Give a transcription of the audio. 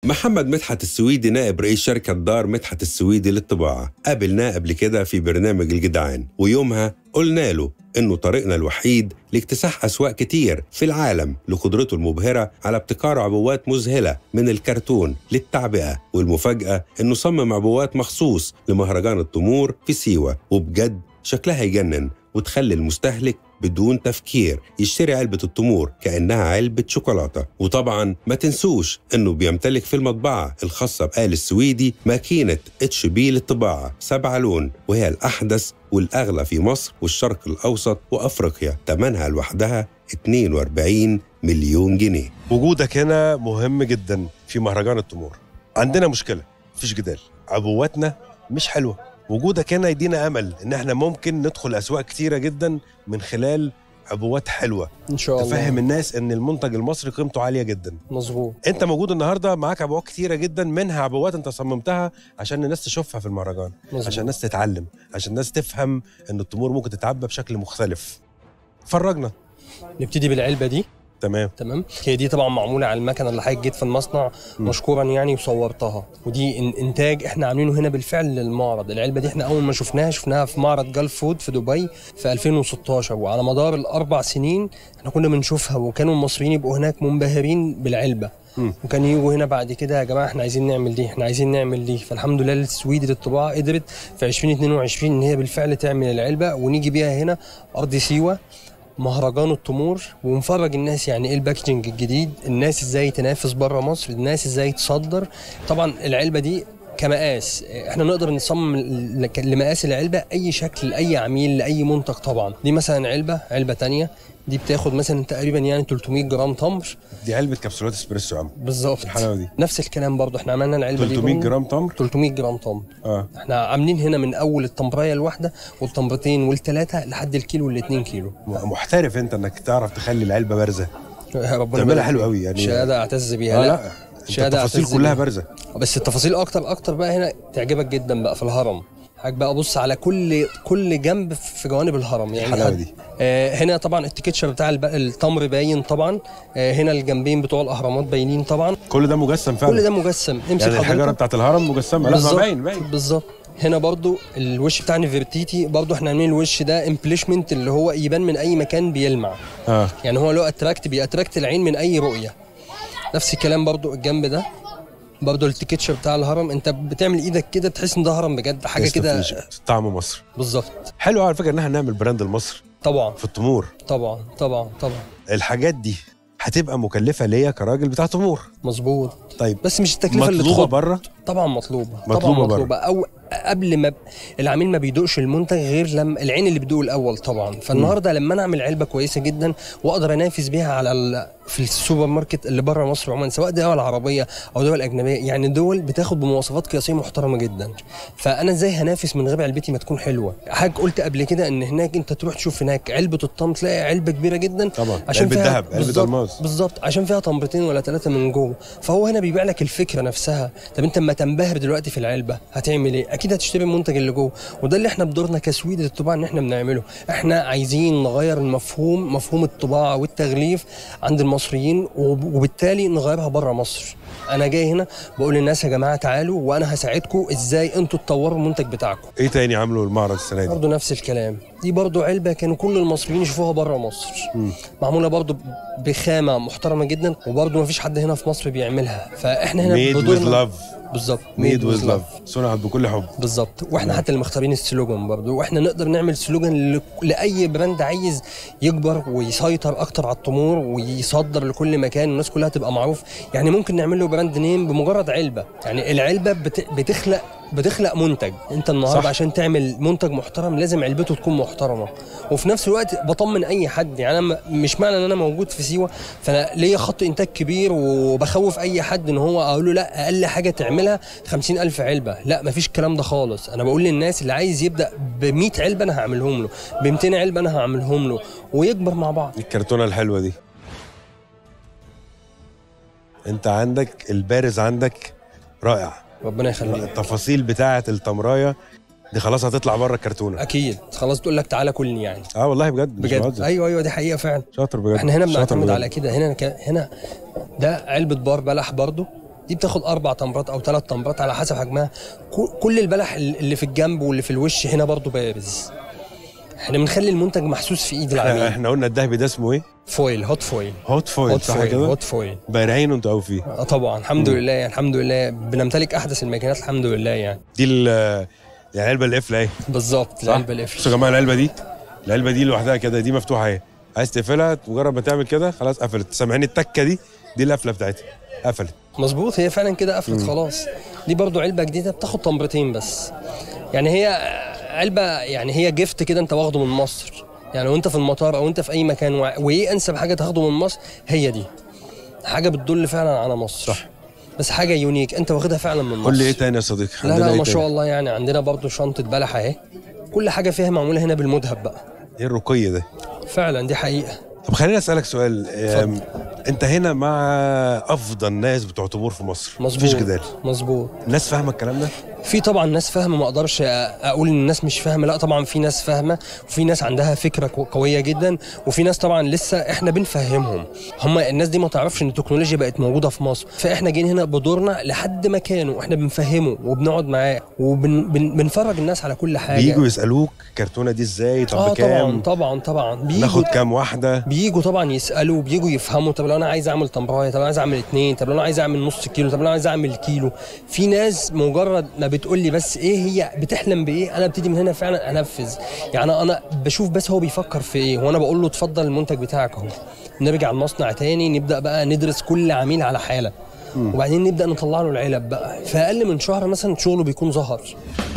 محمد مدحت السويدي نائب رئيس شركة دار مدحت السويدي للطباعة قابلناه قبل كده في برنامج الجدعان ويومها قلنا له إنه طريقنا الوحيد لاكتساح أسواق كتير في العالم لقدرته المبهرة على ابتكار عبوات مذهلة من الكرتون للتعبئة والمفاجأة إنه صمم عبوات مخصوص لمهرجان التمور في سيوة وبجد شكلها يجنن وتخلي المستهلك بدون تفكير يشتري علبة التمور كأنها علبة شوكولاتة وطبعا ما تنسوش انه بيمتلك في المطبعة الخاصة بآل السويدي ماكينة اتش بي للطباعة سبعة لون وهي الأحدث والأغلى في مصر والشرق الأوسط وأفريقيا ثمنها لوحدها 42 مليون جنيه وجودك هنا مهم جدا في مهرجان التمور عندنا مشكله مفيش جدال عبواتنا مش حلوه وجودك هنا يدينا امل ان احنا ممكن ندخل اسواق كتيره جدا من خلال عبوات حلوه ان شاء الله تفهم الناس ان المنتج المصري قيمته عاليه جدا مظبوط انت موجود النهارده معاك عبوات كتيره جدا منها عبوات انت صممتها عشان الناس تشوفها في المهرجان مظبوط. عشان الناس تتعلم عشان الناس تفهم ان التمور ممكن تتعبى بشكل مختلف فرجنا نبتدي بالعلبه دي تمام تمام هي دي طبعا معموله على المكنه اللي حضرتك جيت في المصنع مشكورا يعني وصورتها ودي إن- انتاج احنا عاملينه هنا بالفعل للمعرض العلبه دي احنا اول ما شفناها شفناها في معرض جلف فود في دبي في 2016 وعلى مدار الاربع سنين احنا كنا بنشوفها وكانوا المصريين يبقوا هناك منبهرين بالعلبه مم. وكان يجوا هنا بعد كده يا جماعه احنا عايزين نعمل دي احنا عايزين نعمل دي فالحمد لله السويدي للطباعه قدرت في 2022 ان هي بالفعل تعمل العلبه ونيجي بيها هنا ارض سيوه مهرجان التمور ونفرج الناس يعني ايه الباكجينج الجديد الناس ازاي تنافس بره مصر الناس ازاي تصدر طبعا العلبه دي كمقاس احنا نقدر نصمم ل- لمقاس العلبه اي شكل لاي عميل لاي منتج طبعا دي مثلا علبه علبه تانية دي بتاخد مثلا تقريبا يعني 300 جرام تمر دي علبه كبسولات اسبريسو يا عم بالظبط الحلاوه دي نفس الكلام برضو احنا عملنا العلبه دي 300 برضو. جرام تمر 300 جرام تمر اه احنا عاملين هنا من اول التمريه الواحده والتمرتين والثلاثه لحد الكيلو والاتنين كيلو م- محترف انت انك تعرف تخلي العلبه بارزه ربنا تعملها يبارك حلو فيك. قوي يعني شهاده اعتز بيها اه لا, لا انت شهاده التفاصيل أعتز كلها بيها. بارزه بس التفاصيل اكتر اكتر بقى هنا تعجبك جدا بقى في الهرم حضرتك بقى بص على كل كل جنب في جوانب الهرم يعني الحلاوة حد- دي. آه هنا طبعا التيكتشر بتاع الب- التمر باين طبعا آه هنا الجنبين بتوع الاهرامات باينين طبعا كل ده مجسم فعلا كل ده مجسم امسك يعني الحجاره حضرتك. بتاعت الهرم مجسمه لا ما بالظبط باين باين بالظبط هنا برضو الوش بتاع نفرتيتي برضو احنا عاملين الوش ده امبليشمنت اللي هو يبان من اي مكان بيلمع اه يعني هو له اتراكت بيأتراكت العين من اي رؤيه نفس الكلام برضو الجنب ده برضو التيكتشر بتاع الهرم انت بتعمل ايدك كده تحس ان ده هرم بجد حاجه لسه كده في طعم مصر بالظبط حلو على فكره ان احنا نعمل براند لمصر طبعا في التمور طبعا طبعا طبعا الحاجات دي هتبقى مكلفه ليا كراجل بتاع تمور مظبوط طيب بس مش التكلفه اللي مطلوبه تخض بره طبعا مطلوبه مطلوبة طبعا برا. مطلوبه او قبل ما ب... العميل ما بيدوقش المنتج غير لما العين اللي بتدوق الاول طبعا فالنهارده لما انا اعمل علبه كويسه جدا واقدر انافس بيها على ال... في السوبر ماركت اللي بره مصر عموما سواء دول عربيه او دول اجنبيه يعني دول بتاخد بمواصفات قياسيه محترمه جدا فانا ازاي هنافس من غير علبتي ما تكون حلوه حضرتك قلت قبل كده ان هناك انت تروح تشوف هناك علبه الطم تلاقي علبه كبيره جدا طبعا عشان علبة فيها دهب، علبة بالظبط- ألماس. بالظبط عشان فيها تمرتين ولا ثلاثه من جوه فهو هنا بيبيع لك الفكره نفسها طب انت اما تنبهر دلوقتي في العلبه هتعمل ايه اكيد هتشتري المنتج اللي جوه وده اللي احنا بدورنا كسويد للطباعه ان احنا بنعمله احنا عايزين نغير المفهوم مفهوم الطباعه والتغليف عند المصريين وب- وبالتالي نغيرها بره مصر انا جاي هنا بقول للناس يا جماعه تعالوا وانا هساعدكم ازاي انتوا تطوروا المنتج بتاعكم ايه تاني عملوا المعرض السنه دي برضه نفس الكلام دي برضه علبه كانوا كل المصريين يشوفوها بره مصر معموله برضه بخامه محترمه جدا وبرضه ما فيش حد هنا في مصر بيعملها فاحنا هنا ميد وذ بدورنا- لاف بالظبط ميد وذ with لاف صنعت بكل حب بالظبط واحنا حتى اللي مختارين السلوجان برضه واحنا نقدر نعمل سلوجان ل- لاي براند عايز يكبر ويسيطر اكتر على التمور ويصدر لكل مكان والناس كلها تبقى معروف يعني ممكن نعمل له براند نيم بمجرد علبه يعني العلبه بت... بتخلق بتخلق منتج انت النهارده صح. عشان تعمل منتج محترم لازم علبته تكون محترمه وفي نفس الوقت بطمن اي حد يعني انا م- مش معنى ان انا موجود في سيوه فانا ليا خط انتاج كبير وبخوف اي حد ان هو اقول له لا اقل حاجه تعملها 50000 علبه لا مفيش الكلام ده خالص انا بقول للناس اللي عايز يبدا ب 100 علبه انا هعملهم له ب 200 علبه انا هعملهم له ويكبر مع بعض الكرتونه الحلوه دي انت عندك البارز عندك رائع ربنا يخليك التفاصيل بتاعه التمرايه دي خلاص هتطلع بره الكرتونه اكيد خلاص تقول لك تعالى كلني يعني اه والله بجد مش بجد بهزر. ايوه ايوه دي حقيقه فعلا شاطر بجد احنا هنا شاطر بنعتمد بجد. على كده هنا ك... هنا ده علبه بار بلح برضو دي بتاخد اربع تمرات او ثلاث تمرات على حسب حجمها كو- كل البلح اللي في الجنب واللي في الوش هنا برضو بارز احنا بنخلي المنتج محسوس في ايد احنا, العميل احنا قلنا الذهبي ده اسمه ايه؟ فويل هوت فويل هوت فويل هوت صح فويل كده؟ هوت فويل بارعين انتوا قوي فيه اه طبعا الحمد لله يعني الحمد لله بنمتلك احدث الماكينات الحمد لله يعني دي ال- العلبه القفله اهي بالظبط صح؟ العلبه القفل بصوا يا جماعه العلبه دي العلبه دي لوحدها كده دي مفتوحه اهي عايز تقفلها مجرد ما تعمل كده خلاص قفلت سامعين التكه دي دي القفله بتاعتها قفلت مظبوط هي فعلا كده قفلت خلاص دي برضو علبه جديده بتاخد تمرتين بس يعني هي علبه يعني هي جفت كده انت واخده من مصر يعني وانت في المطار او انت في اي مكان وع- وايه انسب حاجه تاخده من مصر هي دي حاجه بتدل فعلا على مصر صح بس حاجه يونيك انت واخدها فعلا من مصر قول لي ايه تاني يا صديقي لا عندنا لا إيه ما شاء تاني؟ الله يعني عندنا برضو شنطه بلح اهي كل حاجه فيها معموله هنا بالمذهب بقى ايه الرقي ده فعلا دي حقيقه طب خليني اسالك سؤال أم، انت هنا مع افضل ناس بتوع طابور في مصر مظبوط مفيش جدال مظبوط الناس فاهمه الكلام ده في طبعا ناس فاهمه ما اقدرش اقول ان الناس مش فاهمه لا طبعا في ناس فاهمه وفي ناس عندها فكره كو- قويه جدا وفي ناس طبعا لسه احنا بنفهمهم هم الناس دي ما تعرفش ان التكنولوجيا بقت موجوده في مصر فاحنا جايين هنا بدورنا لحد مكانه احنا بنفهمه وبنقعد معاه وبنفرج الناس على كل حاجه بييجوا يسالوك الكرتونه دي ازاي طب اه طبعا بكام طبعا طبعا بيجوا ناخد كام واحده بييجوا طبعا يسالوا بييجوا يفهموا طب لو انا عايز اعمل تمرايه طب لو انا عايز اعمل اتنين طب لو انا عايز اعمل نص كيلو طب لو انا عايز اعمل كيلو في ناس مجرد ما بتقول لي بس ايه هي بتحلم بايه انا ابتدي من هنا فعلا انفذ يعني انا بشوف بس هو بيفكر في ايه وانا بقول له اتفضل المنتج بتاعك اهو نرجع المصنع تاني نبدا بقى ندرس كل عميل على حاله وبعدين نبدا نطلع له العلب بقى في اقل من شهر مثلا شغله بيكون ظهر